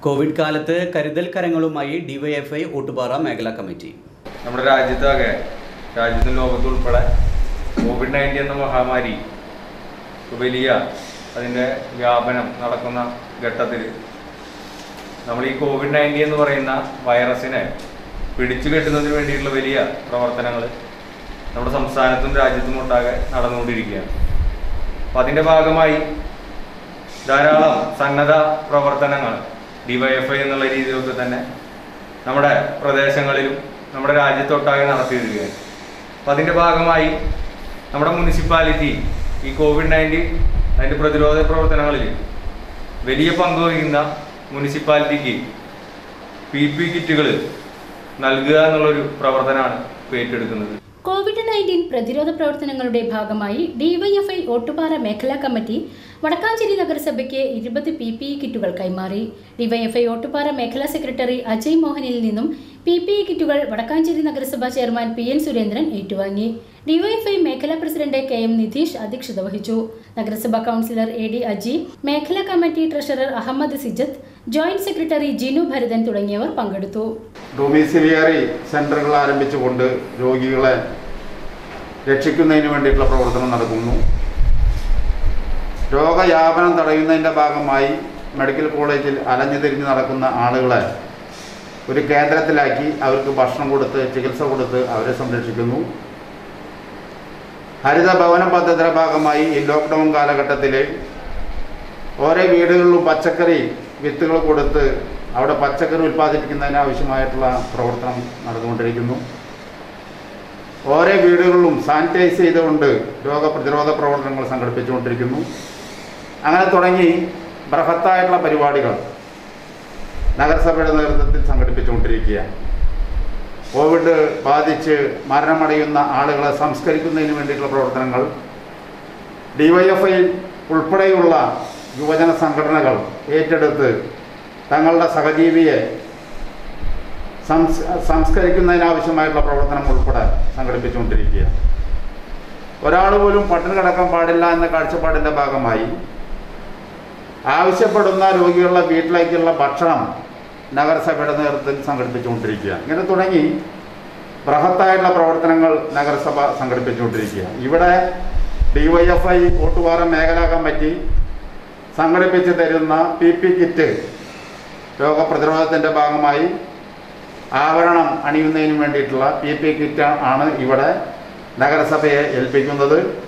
Covid കാലത്ത് കരുതൽ കരങ്ങളുമായി DYFI Ottupara മേഖലാ കമ്മിറ്റി നമ്മുടെ രാജ്യത്താകെ രാജ്യത്തും ലോകത്തും ഉൾപ്പെടെ കോവിഡ് നയൻറ്റീൻ എന്ന മഹാമാരി വലിയ അതിൻ്റെ വ്യാപനം നടക്കുന്ന ഘട്ടത്തിൽ നമ്മൾ ഈ കോവിഡ് നയൻറ്റീൻ എന്ന് പറയുന്ന വൈറസിനെ പിടിച്ചു കെട്ടുന്നതിന് വേണ്ടിയിട്ടുള്ള വലിയ പ്രവർത്തനങ്ങൾ നമ്മുടെ സംസ്ഥാനത്തും രാജ്യത്തും ഒട്ടാകെ നടന്നുകൊണ്ടിരിക്കുകയാണ് അപ്പം അതിൻ്റെ ഭാഗമായി ധാരാളം സന്നദ്ധ പ്രവർത്തനങ്ങൾ ഡിവൈഎഫ്ഐ എന്നുള്ള രീതിയിലൊക്കെ തന്നെ നമ്മുടെ പ്രദേശങ്ങളിലും നമ്മുടെ രാജ്യത്തൊട്ടാകെ നടത്തി വരികയാണ് അപ്പം അതിൻ്റെ ഭാഗമായി നമ്മുടെ മുനിസിപ്പാലിറ്റി ഈ കോവിഡ് നയൻറ്റീൻ അതിൻ്റെ പ്രതിരോധ പ്രവർത്തനങ്ങളിൽ വലിയ പങ്ക് വഹിക്കുന്ന മുനിസിപ്പാലിറ്റിക്ക് പി പി കിറ്റുകൾ നൽകുക എന്നുള്ളൊരു പ്രവർത്തനമാണ് ഇപ്പോൾ ഏറ്റെടുക്കുന്നത് കോവിഡ് നയൻറ്റീൻ പ്രതിരോധ പ്രവർത്തനങ്ങളുടെ ഭാഗമായി ഡിവൈഎഫ്ഐ ഓട്ടുപാറ മേഖലാ കമ്മിറ്റി വടക്കാഞ്ചേരി നഗരസഭയ്ക്ക് ഇരുപത് പി പി ഇ കിറ്റുകൾ കൈമാറി ഡിവൈഎഫ്ഐ ഓട്ടുപാറ മേഖലാ സെക്രട്ടറി അജയ് മോഹനിൽ നിന്നും പി പി ഇ കിറ്റുകൾ വടക്കാഞ്ചേരി നഗരസഭാ ചെയർമാൻ പി എൻ സുരേന്ദ്രൻ ഏറ്റുവാങ്ങി ഡിവൈഎഫ്ഐ മേഖലാ പ്രസിഡന്റ് കെ എം നിതീഷ് അധ്യക്ഷത വഹിച്ചു നഗരസഭാ കൗൺസിലർ എ ഡി അജി മേഖലാ committee treasurer Ahammad Sijath joint secretary Jinu Bharathan തുടങ്ങിയവർ പങ്കെടുത്തു ഡൊമിസിലിയറി സെന്ററുകൾ ആരംഭിച്ചുകൊണ്ട് രോഗികളെ രക്ഷിക്കുന്നതിന് വേണ്ടിയിട്ടുള്ള പ്രവർത്തനം നടക്കുന്നു രോഗവ്യാപനം തടയുന്നതിൻ്റെ ഭാഗമായി മെഡിക്കൽ കോളേജിൽ അലഞ്ഞു തിരിഞ്ഞ് നടക്കുന്ന ആളുകളെ ഒരു കേന്ദ്രത്തിലാക്കി അവർക്ക് ഭക്ഷണം കൊടുത്ത് ചികിത്സ കൊടുത്ത് അവരെ സംരക്ഷിക്കുന്നു ഹരിത ഭവന പദ്ധതിയുടെ ഭാഗമായി ഈ ലോക്ക്ഡൗൺ കാലഘട്ടത്തിൽ ഓരോ വീടുകളിലും പച്ചക്കറി വിത്തുകൾ കൊടുത്ത് അവിടെ പച്ചക്കറി ഉൽപ്പാദിപ്പിക്കുന്നതിന് ആവശ്യമായിട്ടുള്ള പ്രവർത്തനം നടന്നുകൊണ്ടിരിക്കുന്നു ഓരോ വീടുകളിലും സാനിറ്റൈസ് ചെയ്തുകൊണ്ട് രോഗപ്രതിരോധ പ്രവർത്തനങ്ങൾ സംഘടിപ്പിച്ചുകൊണ്ടിരിക്കുന്നു അങ്ങനെ തുടങ്ങി ബൃഹത്തായിട്ടുള്ള പരിപാടികൾ നഗരസഭയുടെ നേതൃത്വത്തിൽ സംഘടിപ്പിച്ചുകൊണ്ടിരിക്കുകയാണ് കോവിഡ് ബാധിച്ച് മരണമടയുന്ന ആളുകളെ സംസ്കരിക്കുന്നതിന് വേണ്ടിയിട്ടുള്ള പ്രവർത്തനങ്ങൾ ഡിവൈഎഫ്ഐ ഉൾപ്പെടെയുള്ള യുവജന സംഘടനകൾ ഏറ്റെടുത്ത് തങ്ങളുടെ സഹജീവിയെ സംസ് സംസ്കരിക്കുന്നതിനാവശ്യമായിട്ടുള്ള പ്രവർത്തനം ഉൾപ്പെടെ സംഘടിപ്പിച്ചുകൊണ്ടിരിക്കുക ഒരാൾ പോലും പട്ടിണി കിടക്കാൻ പാടില്ല എന്ന കാഴ്ചപ്പാടിൻ്റെ ഭാഗമായി ആവശ്യപ്പെടുന്ന രോഗികളുടെ വീട്ടിലേക്കുള്ള ഭക്ഷണം നഗരസഭയുടെ നേതൃത്വത്തിൽ സംഘടിപ്പിച്ചുകൊണ്ടിരിക്കുക ഇങ്ങനെ തുടങ്ങി ബൃഹത്തായിട്ടുള്ള പ്രവർത്തനങ്ങൾ നഗരസഭ സംഘടിപ്പിച്ചുകൊണ്ടിരിക്കുക ഇവിടെ ഡിവൈഎഫ്ഐ ഓട്ടുപാറ മേഖലാ കമ്മിറ്റി സംഘടിപ്പിച്ച് തരുന്ന പി പി കിറ്റ് രോഗപ്രതിരോധത്തിൻ്റെ ഭാഗമായി ആവരണം അണിയുന്നതിന് വേണ്ടിയിട്ടുള്ള പി പി കിറ്റ് ആണ് ഇവിടെ നഗരസഭയെ ഏൽപ്പിക്കുന്നത്